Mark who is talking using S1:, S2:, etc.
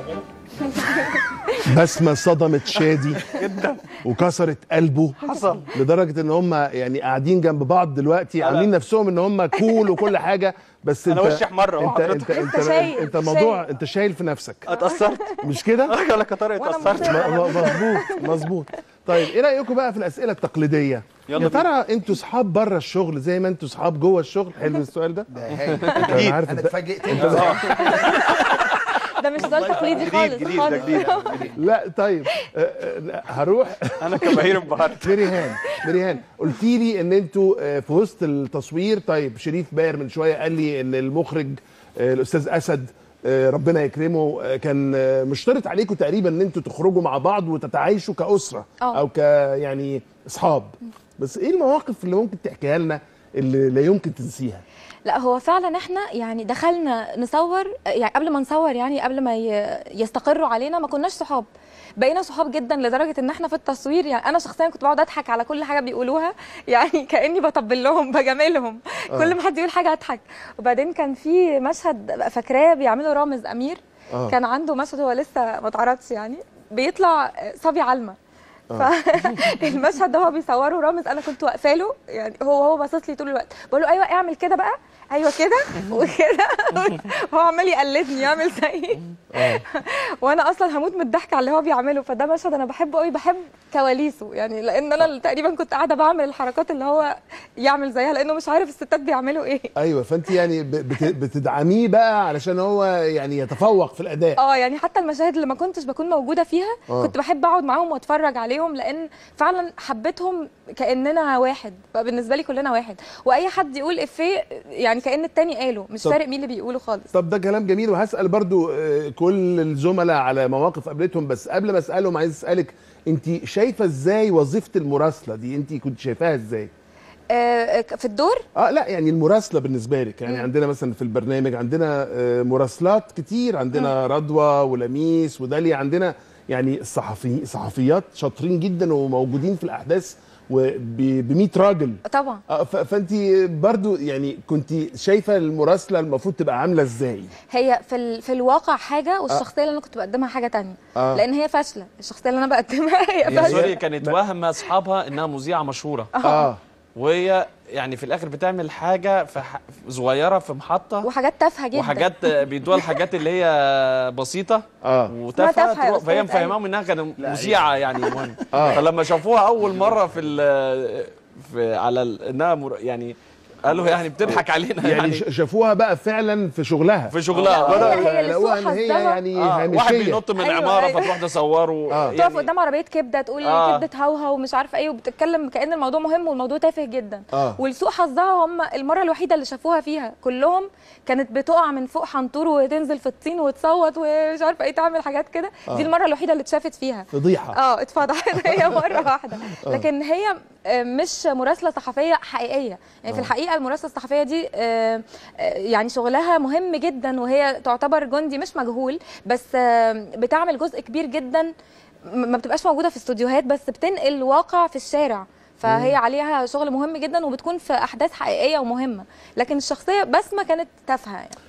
S1: بسمه صدمت شادي
S2: جدا
S1: وكسرت قلبه
S2: حصل
S1: لدرجه ان هم يعني قاعدين جنب بعض دلوقتي
S2: لا.
S1: عاملين نفسهم ان هم كول وكل حاجه بس
S2: أنا
S1: انت
S2: وشي أحمر أهو
S1: انت
S2: حضرتك.
S1: انت انت,
S3: أنت شايل-
S1: انت موضوع
S3: شايل.
S1: انت شايل في نفسك
S2: اتأثرت
S1: مش كده
S2: انا كطارق
S3: وأنا
S2: اتأثرت
S3: مبسوطة.
S1: م- م- مظبوط مظبوط طيب ايه رايكم بقى في الاسئله التقليديه
S2: يلا
S1: يا
S2: بينا.
S1: ترى انتوا صحاب بره الشغل زي ما انتوا صحاب جوه الشغل حلو السؤال ده
S4: ده هايل
S1: انا عارف
S4: انا
S1: ده
S4: اتفاجئت
S3: ده مش سؤال تقليدي خالص
S2: جديد جديد ده
S3: خالص
S2: جديد
S1: لا طيب آه، آه، هروح
S2: انا كبهير انبهرت
S1: مريهان مريهان قلتي لي ان انتوا آه، في وسط التصوير طيب شريف باير من شويه قال لي ان المخرج آه، الاستاذ اسد آه، ربنا يكرمه آه، كان آه، مشترط عليكم تقريبا ان انتوا تخرجوا مع بعض وتتعايشوا كاسره
S3: آه.
S1: او ك يعني اصحاب بس ايه المواقف اللي ممكن تحكيها لنا اللي لا يمكن تنسيها
S3: لا هو فعلا احنا يعني دخلنا نصور يعني قبل ما نصور يعني قبل ما ي- يستقروا علينا ما كناش صحاب بقينا صحاب جدا لدرجه ان احنا في التصوير يعني انا شخصيا كنت بقعد اضحك على كل حاجه بيقولوها يعني كاني بطبل لهم بجاملهم كل ما حد يقول حاجه اضحك وبعدين كان في مشهد فاكراه بيعملوا رامز امير
S1: آه.
S3: كان عنده مشهد هو لسه ما اتعرضش يعني بيطلع صبي علمه فالمشهد ده هو بيصوره رامز انا كنت واقفه له يعني هو هو باصص لي طول الوقت بقول له ايوه اعمل كده بقى ايوه كده وكده هو عمال يقلدني يعمل زيي وانا اصلا هموت من الضحك على اللي هو بيعمله فده مشهد انا بحبه قوي بحب كواليسه يعني لان انا تقريبا كنت قاعده بعمل الحركات اللي هو يعمل زيها لانه مش عارف الستات بيعملوا ايه
S1: ايوه فانت يعني ب- بت- بتدعميه بقى علشان هو يعني يتفوق في الاداء
S3: اه يعني حتى المشاهد اللي ما كنتش بكون موجوده فيها
S1: آه.
S3: كنت بحب اقعد معاهم واتفرج عليهم لان فعلا حبيتهم كاننا واحد بقى بالنسبه لي كلنا واحد واي حد يقول افيه يعني كان التاني قاله مش
S1: طب-
S3: فارق مين اللي بيقوله خالص
S1: طب ده كلام جميل وهسال برضو آه، كل الزملاء على مواقف قابلتهم بس قبل ما اسالهم عايز اسالك انت شايفه ازاي وظيفه المراسله دي انت كنت شايفاها ازاي
S3: آه في الدور
S1: اه لا يعني المراسله بالنسبه لك يعني عندنا مثلا في البرنامج عندنا آه، مراسلات كتير عندنا رضوى ولميس وداليا عندنا يعني الصحفي صحفيات شاطرين جدا وموجودين في الاحداث ب 100 راجل
S3: طبعا
S1: آه، ف- فانت برضو يعني كنت شايفه المراسله المفروض تبقى عامله ازاي
S3: هي في ال... في الواقع حاجه والشخصيه اللي انا كنت بقدمها حاجه تانية
S1: آه.
S3: لان هي فاشله الشخصيه اللي انا بقدمها هي
S5: هي
S3: فاشله
S5: سوري كانت واهمه اصحابها انها مذيعه مشهوره
S1: اه
S5: وهي يعني في الاخر بتعمل حاجه في ح... صغيره في محطه
S3: وحاجات تافهه جدا
S5: وحاجات بيدوها الحاجات اللي هي بسيطه
S1: اه
S5: وتافهه
S3: تافهة يا
S5: تروح- فهي
S3: أستاذ،
S5: مفهماهم انها كانت مذيعه يعني مهم
S1: آه.
S5: فلما شافوها اول مره في ال... في على ال... انها مر... يعني قالوا يعني بتضحك علينا
S1: يعني
S5: يعني,
S1: ش- شافوها بقى فعلا في شغلها
S5: في شغلها
S3: هي-
S5: بدأ-
S3: هي اللي
S1: لقوها
S3: سوء
S1: ان هي
S3: حظها.
S1: يعني
S5: آه. واحد
S1: هامشيه
S5: بينط من
S3: أيوة،
S5: عماره
S3: أيوة.
S5: فتروح تصوره
S1: آه.
S3: تقف قدام عربيه كبده تقول
S5: آه.
S3: كبده هوهو ومش عارفه ايه وبتتكلم كان الموضوع مهم والموضوع تافه جدا
S1: آه.
S3: ولسوء حظها هم المره الوحيده اللي شافوها فيها كلهم كانت بتقع من فوق حنطور وتنزل في الطين وتصوت ومش عارفه ايه تعمل حاجات كده دي المره الوحيده اللي اتشافت فيها
S1: فضيحه
S3: اه اتفضحت هي مره واحده لكن هي آه، مش مراسله صحفيه حقيقيه يعني في الحقيقه المراسله الصحفيه دي آه، آه، يعني شغلها مهم جدا وهي تعتبر جندي مش مجهول بس آه، بتعمل جزء كبير جدا م- ما بتبقاش موجوده في استوديوهات بس بتنقل واقع في الشارع فهي عليها شغل مهم جدا وبتكون في احداث حقيقيه ومهمه لكن الشخصيه بسمه كانت تافهه يعني